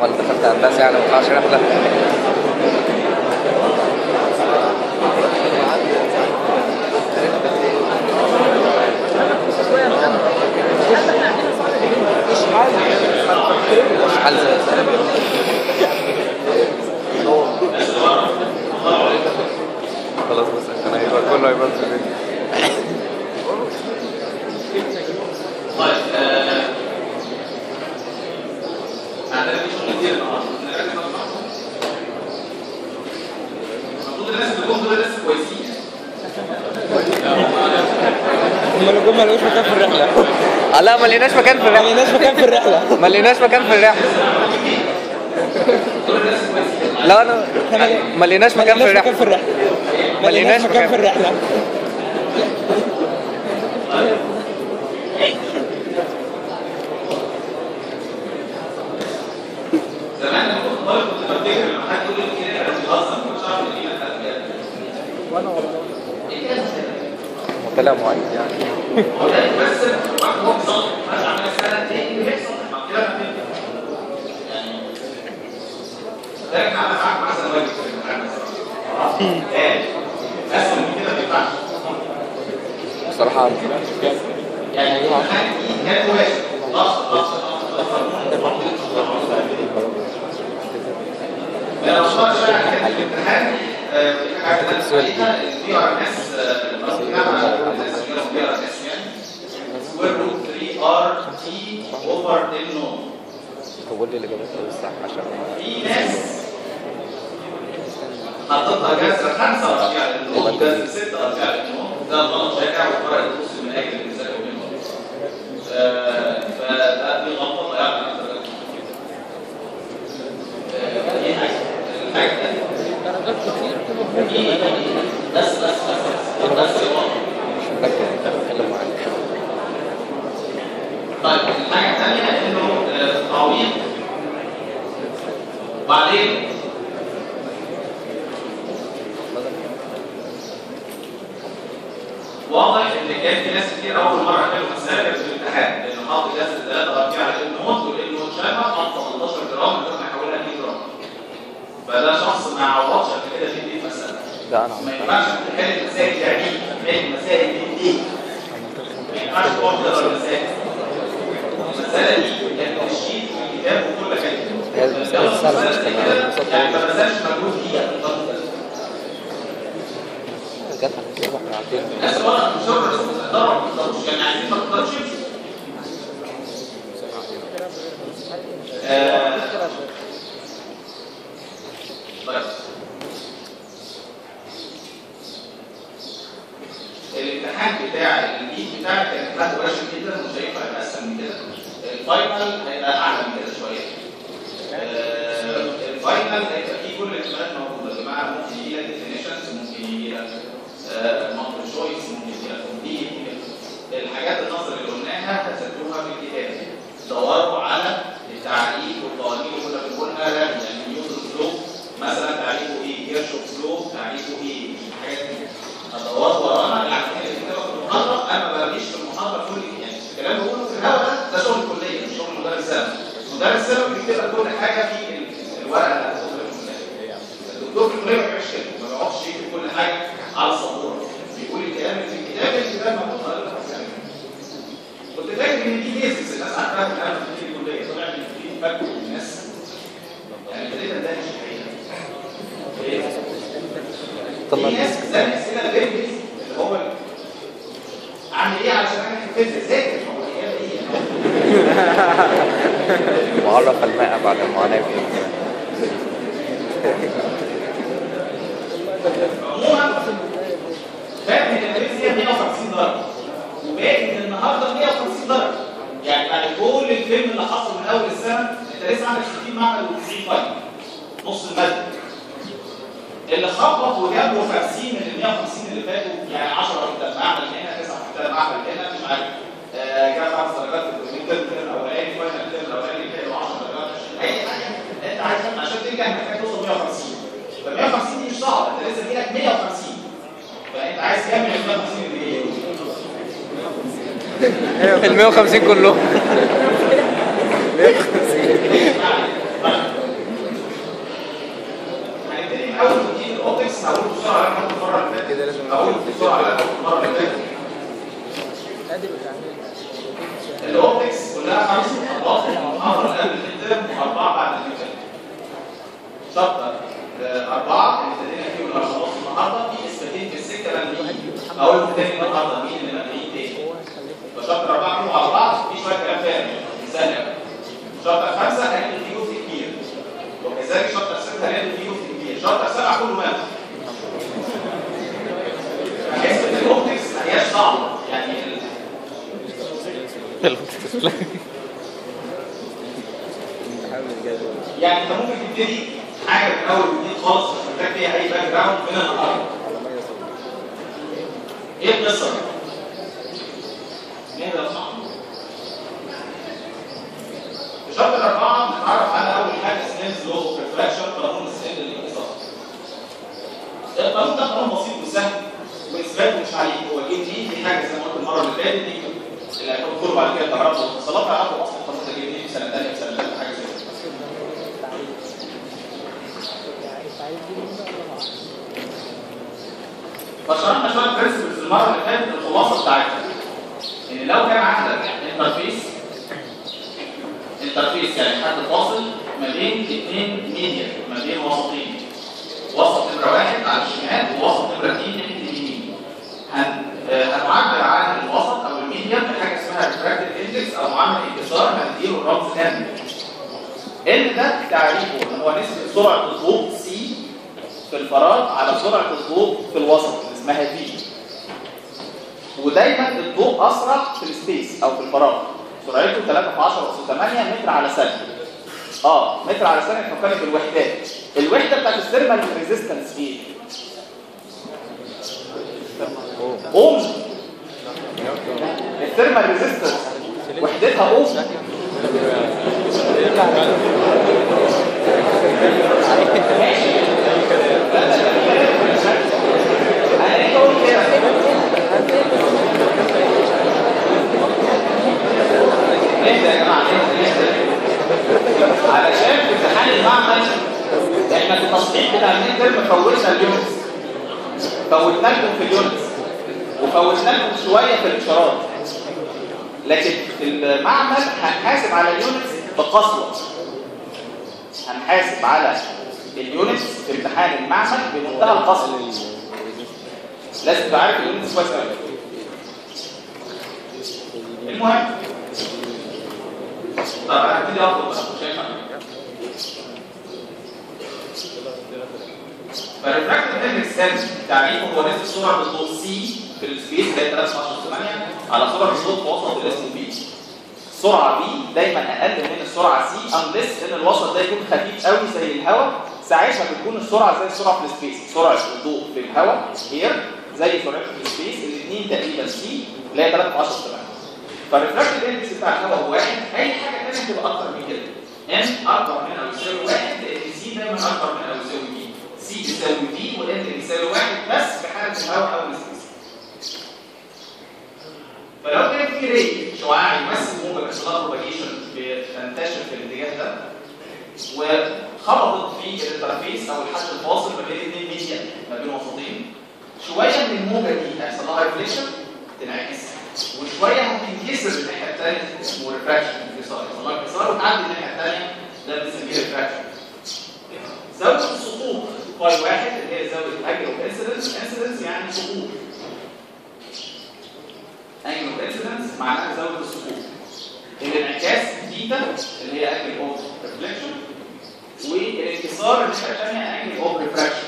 ولا دخلت هندسه يعني ما ينفعش رحله مش حل خلاص بس عشان هيبقى كله هيبقى في الفيديو طيب آه، عندنا في شغل كتير النهارده نركز على بعض. المفروض الناس اللي جم دول ناس كويسين هم اللي جم ملوش مكان في الرحله آه لا ما لقيناش مكان في ما الرحله لقيناش مكان في الرحله ما لقيناش مكان في الرحله لا انا ما لقيناش مكان في مكان الرحله في الرحله ما لقيناش مكان في مكان الرحله زمان لما كنت طالب كنت بفتكر لما حد يقول لي كده انا بيهزر ما كنتش اعرف ان هي بتاعت بجد طلع معيد يعني بس واحد هو بيصلي مثلا عمل سنه تاني بيحصل ما كده ما فهمت. يعني ده كان عمل معاك احسن واجب في الامتحان بصراحه ايه اسهل من كده ما ينفعش بصراحه يعني الامتحان دي كان واجب ضغط ضغط لا مشروع شرع كان الامتحان آه، في حاجه السؤال دي. البي ار اس الناس بي ار اس يعني سكوير روت 3 ار تي اوفر ال نو طول لي الاجابات أوي الصح عشان في ناس حطتها جذر خمسه ارجاع للنو جذر سته ارجاع للنو ده غلط شائع وفرق النص من اجل المثال منه فده دي غلطه ضيعت على درجات آه، دي حاجه الحاجه الثانيه بس بس بس بس بس مش مركز بتكلم معاك طيب الحاجة الثانية انه آه، تعويض وبعدين واضح ان كان في ناس كتير اول مرة كانوا مسافر في الامتحان لانه حاطط جذر ثلاثة ارجع للنوت والانه شامة حاطط 18 جرام من غير ما يحولها 2 جرام فده شخص ما عوضش قبل كده في البيت مسألة ده انا ما ينفعش تحل المسائل يعني تحل المسائل دي دي ما ينفعش تقعد تقرا المسائل المسألة دي كانت في الشيت في الكتاب وكل حاجة هي المسألة سهلة مش كده يعني ما بذلش مجهود فيها بالضبط جت على الكتاب واحنا عارفين الناس ورا مش شرط بس ما تقدروا ما تقدروش يعني عايزين ما تقدرش يمشوا آه، طيب الامتحان بتاع الجديد بتاعك كان امتحان مباشر جدا مش هينفع يبقى اسهل من كده الفاينل هيبقى اعلى من كده شويه آه، الفاينل هيبقى فيه كل الاحتمالات موجوده يا جماعه ممكن يجي لك ديفينيشنز ممكن يجي لك مالتي تشويس ممكن يجي لك كومبليت الحاجات النظري اللي قلناها هتذاكروها في الكتاب دوروا على التعريف والقوانين اللي كنا بنقولها يعني نيوتن فلو مثلا تعريفه ايه كيرشوف فلو تعريفه ايه الحاجات دي هدوروا ورانا يعني الكتاب في المحاضره انا ما بلاقيش في المحاضره كل يعني الكلام اللي بقوله في الهواء ده ده شغل الكليه مش شغل مدرس ثانوي مدرس ثانوي بيكتب لك كل حاجه في ال- الورقه اللي هتاخدها في الكليه الدكتور في الكليه ما بيعملش كده ما بيقعدش يكتب كل حاجه على السبوره بيقول الكلام اللي في الكتاب الكتاب موجود على الكتاب كنت فاكر ان دي بيزكس الناس عارفاها في العالم في الكليه طلع ان في فرق بين الناس يعني ابتديت اندهش الحقيقه ليه؟ طلع في ناس بتسال اسئله غير بيزك اللي هو اعمل ايه علشان انا في الفيزياء ذاكر هو الاجابه ايه؟ معرف الماء بعد المعاناة فيه عموما فاهم ان الفيزياء 150 درجه وباقي من النهارده 150 درجه يعني بعد كل الفيلم اللي حصل من اول السنه انت لسه عندك 60 معمل و90 فايل نص الماده اللي خبط وجاب له 50 من ال 150 اللي فاتوا يعني 10 في معمل هنا 9 في معمل هنا مش عارف آه، جاب خمس درجات في الترم الاولاني فاينل الترم الاولاني كده 10 درجات اي حاجه انت عايز عشان تنجح محتاج توصل 150 ف 150 دي مش صعبه انت لسه في لك 150 فانت عايز كام من ال 150 اللي جايه ال 150 كلهم يعني شابتر آه، أربعة اللي ابتدينا فيه والنهارده خلاص النهارده في اثباتين في السكة مبنيين أقول تاني النهارده مين اللي مبنيين تاني فشابتر أربعة فيهم على بعض في شوية كلام تاني سهل أوي شابتر خمسة هنلاقي فيه جزء كبير وكذلك شابتر ستة هنلاقي فيه جزء كبير شابتر سبعة كله مات حسبة الأوبتكس ما هياش صعبة يعني ال- يعني انت ممكن تبتدي حاجه من اول وجديد خالص مش محتاج فيها اي باك جراوند من النهارده. ايه القصه دي؟ نهدى صح. في شابتر اربعه بنتعرف على اول حاجه سنيلز لو اوف ريفراكشن قانون السن الانكسار. القانون ده قانون بسيط وسهل واثباته مش عليه هو جه دي دي حاجه زي ما قلت المره اللي فاتت دي اللي هتدخلوا بعد كده تعرفوا الاتصالات تعرفوا اصلا القانون ده جه منين في سنه ثانيه في سنه ثالثه حاجه زي كده. فشرحنا شويه برنسبلز المره اللي فاتت الخلاصه بتاعتها ان لو كان عندك انترفيس انترفيس يعني حد فاصل ما بين اثنين ميديا ما بين وسطين وسط نمره واحد على الشمال ووسط نمره اثنين ناحيه اليمين هن- آه، هنعبر عن الوسط او الميديا بحاجه اسمها ريفراكتيف اندكس او معامل انكسار هنديله الرمز ان ان ده تعريفه ان هو نسبه سرعه الضوء سي في الفراغ على سرعه الضوء في الوسط اللي اسمها في ودايما الضوء اسرع في السبيس او في الفراغ سرعته 3 في 10 اس 8 متر على ثانيه اه متر على ثانيه تفكرني بالوحدات الوحده بتاعت الثيرمال ريزيستنس ايه اوم الثيرمال ريزيستنس وحدتها اوم انا ليه بقول كده ليه يا جماعه ليه ليه علشان في امتحان المعمل احنا في التصحيح بتاع الميد ترم فوتنا اليونتس فوتنا لكم في اليونتس وفوتنا لكم شويه في الاشارات لكن في المعمل هنحاسب على اليونتس بقسوه هنحاسب على اليونتس في امتحان المعمل بمنتهى القسوه لازم تبقى عارف اليونتس كويس قوي المهم طب هبتدي اخد بقى شايف فالريفراكتيف اندكس ان تعريفه هو نسبه سرعه الضوء سي في السبيس اللي هي 3 8 على سرعه الصوت في وسط اللي اسمه بي سرعه بي دايما اقل من السرعه سي انلس ان الوسط ده يكون خفيف قوي زي الهواء ساعتها بتكون السرعه زي السرعه في السبيس سرعه الضوء في الهواء هير زي سرعته في السبيس الاثنين تقريبا سي اللي هي 3 10 8 فالريفراكتيف اندكس بتاع الهواء هو واحد اي حاجه ثانيه تبقى اكتر من كده ان اكبر من او يساوي واحد لان سي دايما اكبر من او يساوي بي سي بيساوي بي وان بيساوي واحد بس في حاله الهواء او السبيس فلو كان في ري شعاع يمثل موجة اختلاط بروباجيشن بتنتشر في الاتجاه ده وخبطت في الانترفيس او الحد الفاصل ما بين اثنين ميديا ما بين وسطين شويه من الموجه دي هيحصل لها ريفليكشن تنعكس وشويه هتنكسر الناحيه الثانيه اسمه ريفراكشن انكسار يحصل لها انكسار وتعدي الناحيه الثانيه ده بنسميه ريفراكشن زاويه السقوط باي واحد اللي هي زاويه الاجل اوف انسيدنس انسيدنس يعني سقوط انجل اوف انسيدنس معناها زاويه السقوط الانعكاس ثيتا اللي هي انجل اوف ريفليكشن والانكسار الناحيه الثانيه انجل اوف ريفراكشن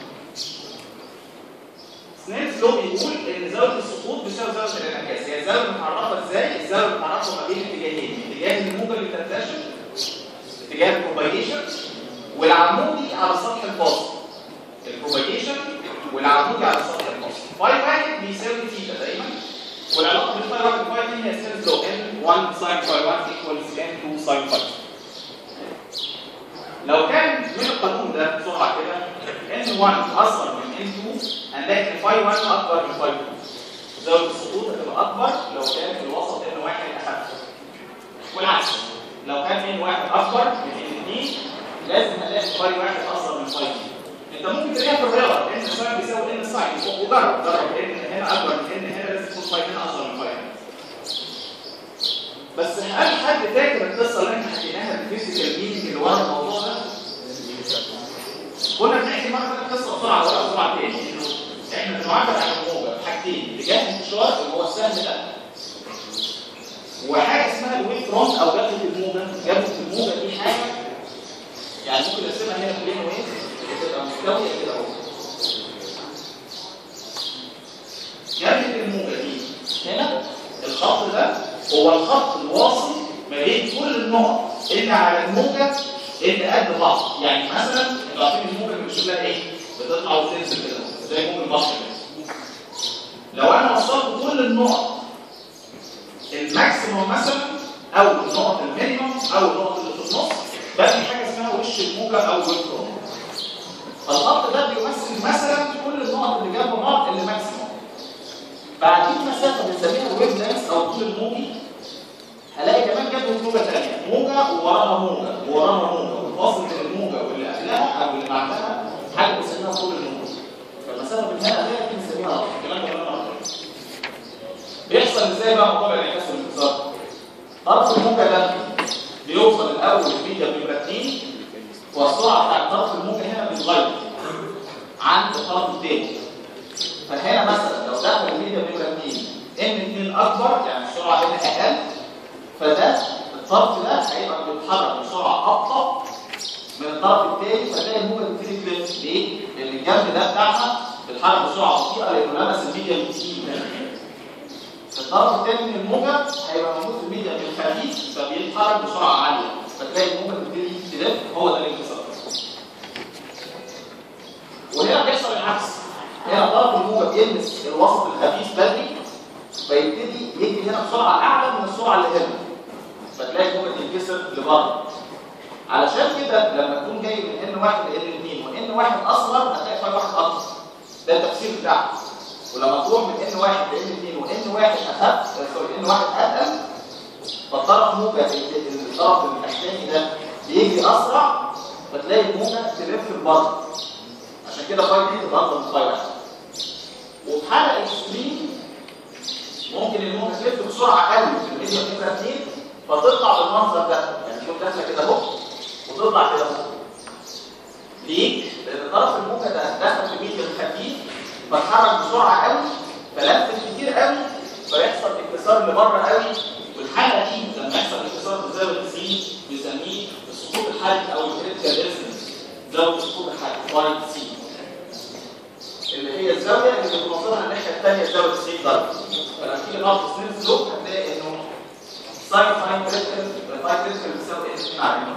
سنيلز لو بيقول ان زاويه السقوط بتساوي زاويه الانعكاس هي الزاويه متعرفه ازاي الزاويه متعرفه ما بين اتجاهين اتجاه الموجه اللي بتنتشر اتجاه البروباجيشن والعمودي على سطح الفاصل البروباجيشن والعمودي على سطح الفاصل فاي واحد بيساوي ثيتا دايما والعلاقه بين فاي واحد وفاي اثنين هي سيلز لو ان 1 ساين فاي 1 ايكوالز ان 2 ساين فاي لو كان من القانون ده بسرعه كده ان 1 اصغر من ان 2 هنلاقي ان فاي 1 اكبر من فاي 2 زاويه السقوط هتبقى اكبر لو كان في الوسط ان 1 اخف والعكس لو كان ان 1 اكبر من ان 2 لازم هنلاقي فاي 1 اصغر من فاي 2 انت ممكن تلاقيها في الرياضه ان ساين بيساوي ان ساين وجرب جرب ان هنا اكبر من ان هنا لازم يكون فاي هنا اصغر من فاي هنا بس هل حد فاكر القصه اللي احنا حكيناها الفيزيكال مينينج اللي ورا الموضوع ده؟ انه احنا بنعبر عن الموجه بحاجتين اتجاه الانتشار اللي هو السهم ده وحاجه اسمها الويف فرونت او جبهه الموجه جبهه الموجه دي حاجه يعني ممكن نرسمها هنا بلين ويف بتبقى مستويه كده اهو جبهه الموجه دي هنا الخط ده هو الخط الواصل ما بين كل النقط اللي على الموجه اللي قد بعض يعني مثلا انتوا عارفين الموجه اللي بنشوفها ايه بتطلع وتنزل كده زي موج البحر كده لو انا وصلت كل النقط الماكسيموم مثلا او النقط المينيموم او النقط اللي في النص بقى في حاجه اسمها وش الموجه او ويف فالخط ده بيمثل مثلا كل النقط اللي جنب بعض اللي ماكسيموم بعدين مسافه بنسميها الويف لينس او طول الموجي هلاقي كمان جنب موجه ثانيه موجه ووراها موجه ووراها موجه والفاصل بين الموجه واللي قبلها او اللي بعدها حاجه بنسميها طول الموجه فالمسافه من هنا لهنا دي بنسميها رقم الكلام ده قلنا بيحصل ازاي بقى موضوع الانعكاس والانكسار طرف الموجه ده بيوصل الاول الميديا بيبقى 2 والسرعه بتاعت طرف الموجه هنا بتتغير عند الطرف الثاني فهنا مثلا لو دخل الميديا بيبقى 2 ان 2 اكبر يعني السرعه هنا اقل فده الطرف ده هيبقى بيتحرك بسرعه ابطا من الطرف الثاني فتلاقي الموجه بتبتدي تلف ليه؟ لان الجنب ده بتاعها بيتحرك بسرعه بطيئه لانه لمس الميديا الكتير الطرف الثاني من الموجه هيبقى موجود في الميديا الخفيف فبيتحرك بسرعه عاليه فتلاقي الموجه بتبتدي تلف هو ده الانكسار وهنا بيحصل العكس هنا طرف الموجه بيلمس الوسط الخفيف بدري فيبتدي يجري هنا بسرعه اعلى من السرعه اللي هنا فتلاقي الموجه تنكسر لبره علشان كده لما تكون جاي من ان واحد لان اثنين وان واحد اصغر هتلاقي فاي واحد اكبر ده التفسير بتاعه ولما تروح من ان واحد لان اثنين وان واحد اخف سوري ان واحد اتقل فالطرف موجه الطرف الثاني ده بيجري اسرع فتلاقي الموجه تلف لبره عشان كده فاي دي تتغطى من فاي واحد وفي حاله اكستريم ممكن الموجه تلف بسرعه قوي في الميديا نمره 2 فتطلع بالمنظر ده يعني تكون داخله كده اهو وتطلع كده اهو ليه؟ لان طرف الموجه ده دخل في الميديا الخفيف فاتحرك بسرعه قوي فلف كتير قوي فيحصل انكسار لبره قوي والحاله دي لما يحصل انكسار بزاويه 90 بنسميه السقوط الحركي او الكريتيكال ريزونانس زاويه السقوط الحركي باي سي اللي هي الزاويه اللي بتوصلها الناحيه الثانيه زاويه 90 درجه فلما تيجي نقط سنين سلوك هتلاقي انه ساين فاين كريتيكال فاين كريتيكال بتساوي اس 2 على 1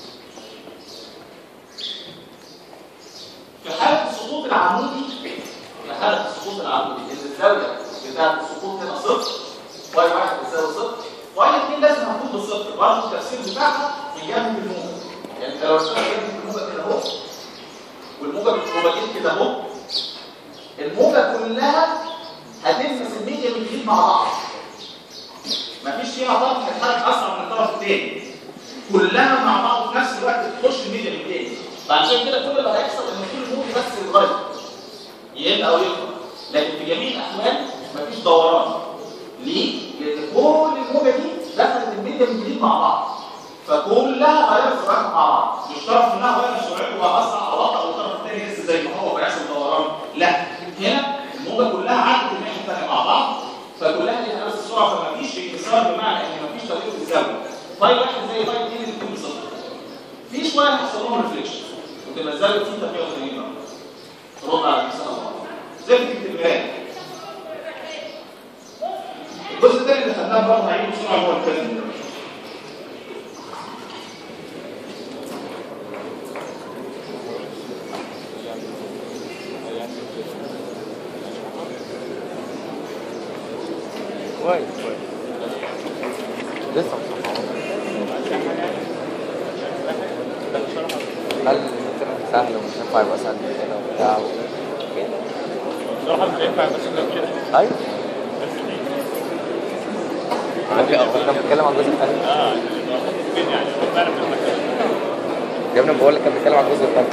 في حاله السقوط العمودي في حاله السقوط العمودي ان الزاويه بتاعت السقوط هنا صفر واي واحد بتساوي صفر واي اثنين لازم هتكون بصفر برضه التفسير بتاعها في جنب الموجه يعني لو رسمنا جنب الموجه كده اهو والموجه بتروباجيت كده اهو الموجه كلها هتلمس الميديا من جديد مع بعض مفيش فيها طرف هيتحرك اسرع من الطرف الثاني كلها مع بعض في نفس الوقت تخش الميديا من تاني فعشان كده كل اللي هيحصل ان كل موجه بس يتغير يقل او يكبر لكن في جميع الاحوال مفيش دوران ليه؟ لان كل الموجه دي دخلت الميديا من جديد مع بعض فكلها غيرت سرعتها مع بعض مش طرف منها غير سرعته بقى اسرع او ابطا والطرف الثاني لسه زي ما هو بيحصل دوران لا هنا الموجه كلها عدت الناحيه الثانيه مع بعض فكلها ليها نفس السرعه فمفيش انكسار بمعنى ان مفيش تغيير في الزاويه فاي واحد زي فاي اثنين الاثنين بصفر في شويه هيحصل لهم ريفليكشن وتبقى الزاويه فيه 180 درجه ترد على نفسها زي فكره المرايه الجزء الثاني اللي خدناه برضه هعيده بسرعه هو الكلام كويس كويس لسه هل ممكن سهل ومش ينفع يبقى سهل من هنا وبتاع كده صراحة مش هينفع بس لو كده ايوه ممكن كنا بنتكلم عن الجزء الثاني اه فين يعني هو فعلا في المكان يا ابني بقول لك كان بيتكلم عن الجزء الثاني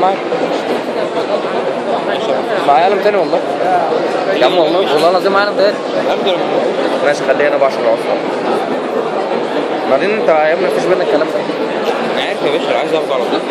معاك معايا قلم تاني والله يا عم والله والله العظيم معايا قلم تاني افضل من ماشي خلينا بقى عشان العصر بعدين انت يا ابني مفيش بينا الكلام ده انا عارف يا باشا أنا عايز اخده على طول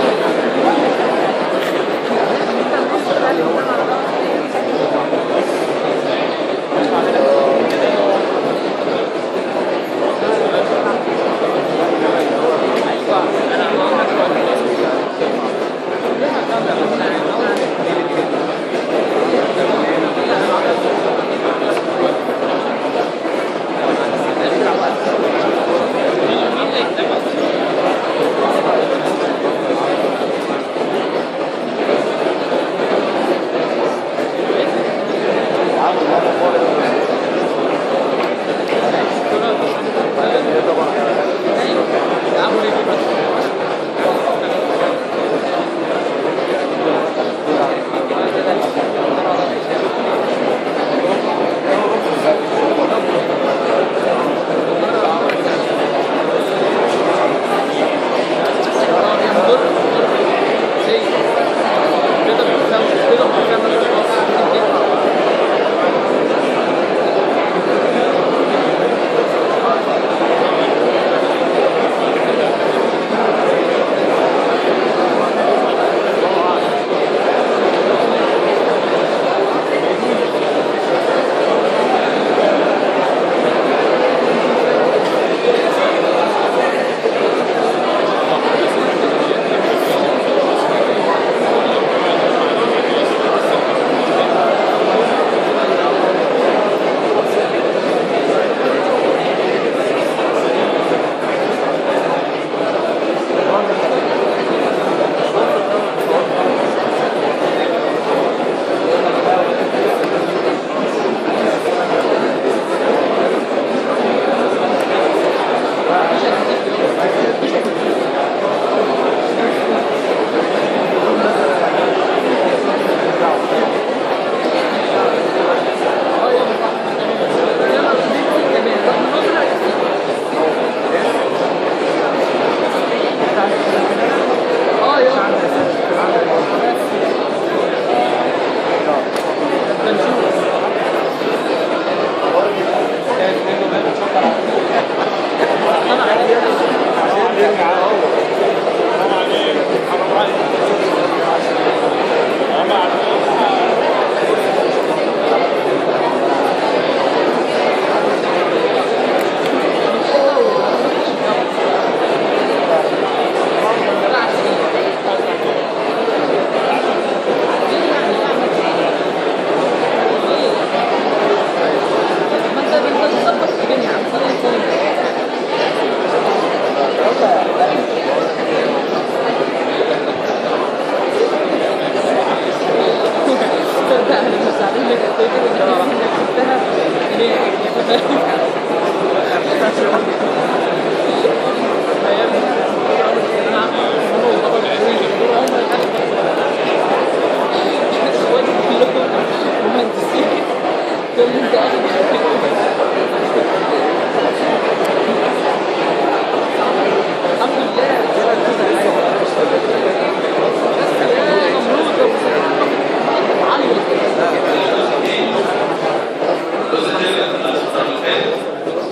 الجزء الثاني من الفتره اللي فاتت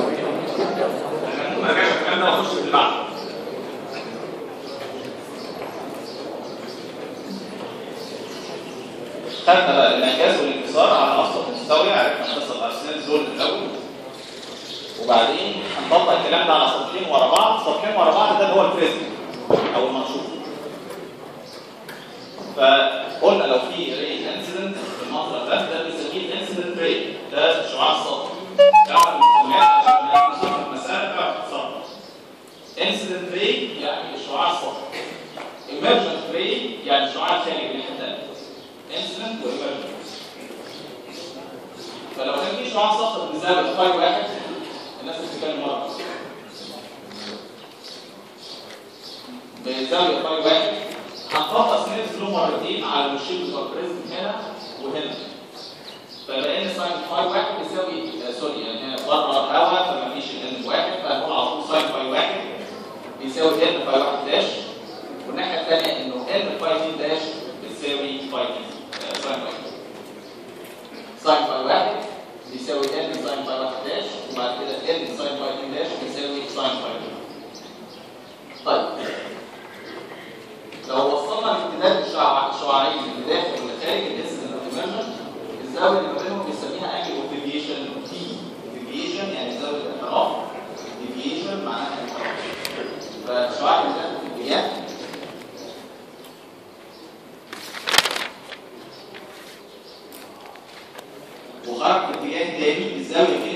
ما رجعش الكلام ده واخش في اللي بعده خدنا بقى الانعكاس والانكسار على ابسط مستوى عرفنا قصه الارسنال دول في الاول وبعدين هنطبق الكلام ده على سطحين ورا بعض سطحين ورا بعض ده اللي هو البريزم او المنشور فقلنا لو في ري انسيدنت في المنطقه ده ده بنسميه انسيدنت ري ده الشعاع السطحي ده احد المسميات عشان نشوف المساله بتاعت السطح انسيدنت ري يعني الشعاع السطحي emergent ري يعني الشعاع الخارجي اللي احنا انسيدنت وايمرجنت فلو كان في شعاع سطحي بزاويه فاي واحد الناس بتتكلم مره بزاويه فاي واحد هنطبق سنين فلو مرتين على الوشين بتوع البريزم هنا وهنا فبقينا ساين فاي واحد بيساوي آه، سوري يعني هنا بره هواء فما فيش الان واحد فهنقول على طول ساين فاي واحد بيساوي ان فاي واحد داش والناحيه الثانيه انه ان فاي 2 داش الزاويه اللي ما بينهم بنسميها انجل اوف ديفيشن دي ديفيشن يعني زاويه الانحراف ديفيشن معناها انحراف فشعاع ده اتجاه وخرج في اتجاه تاني بالزاويه